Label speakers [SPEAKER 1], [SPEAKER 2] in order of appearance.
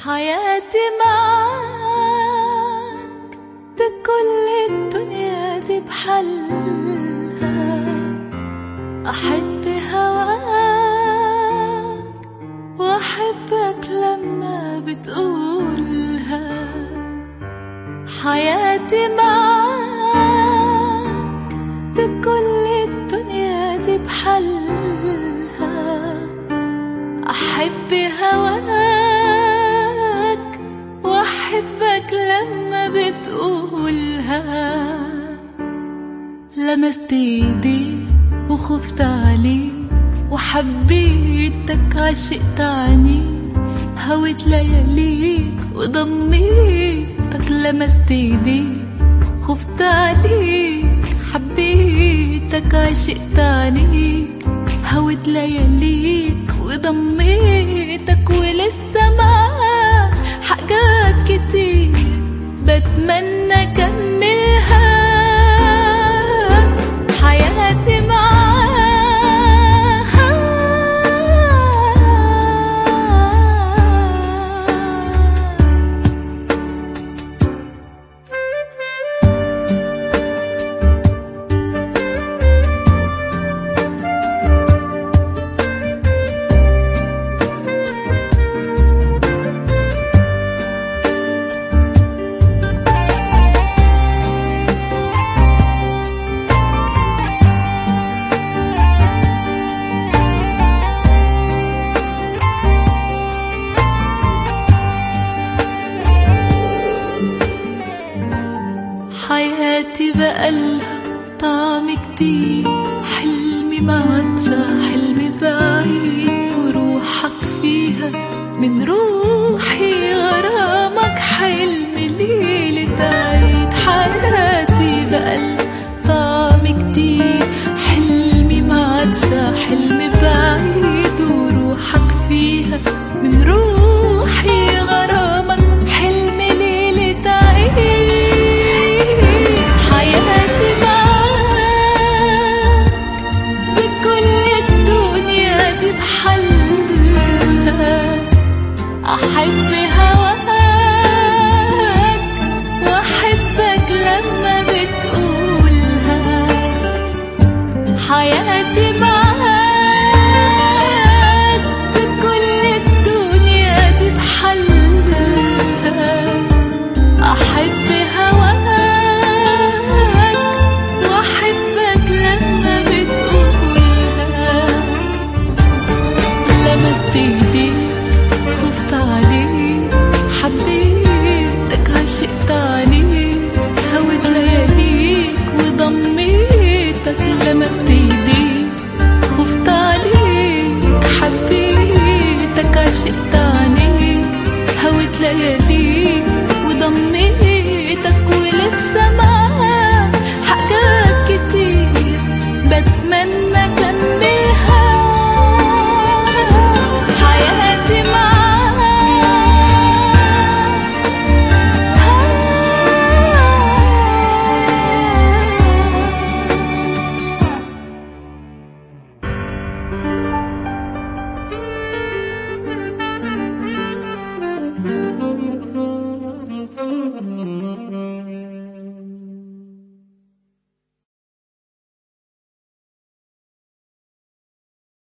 [SPEAKER 1] حياتي معاك بكل الدنيا دي بحلها أحب هواك وأحبك لما بتقولها حياتي معاك بكل الدنيا دي بحلها أحب هواك وأحبك لما بتقولها لمست ايدي وخفت عليك وحبيتك عشقت عنيك هويت لياليك وضميتك لمست ايديك خفت عليك حبيتك عشقت عنيك هويت لياليك وضميتك ولسه معاك حاجات كتير بتمنى اكملها حياتي معاك حياتي بقالها طعم جديد حلمي ما عادش حلم بعيد وروحك فيها من روحي غرامك حلم ليلة عيد حياتي بقالها طعم جديد حلمي ما عادش حلم بعيد وروحك فيها من روحي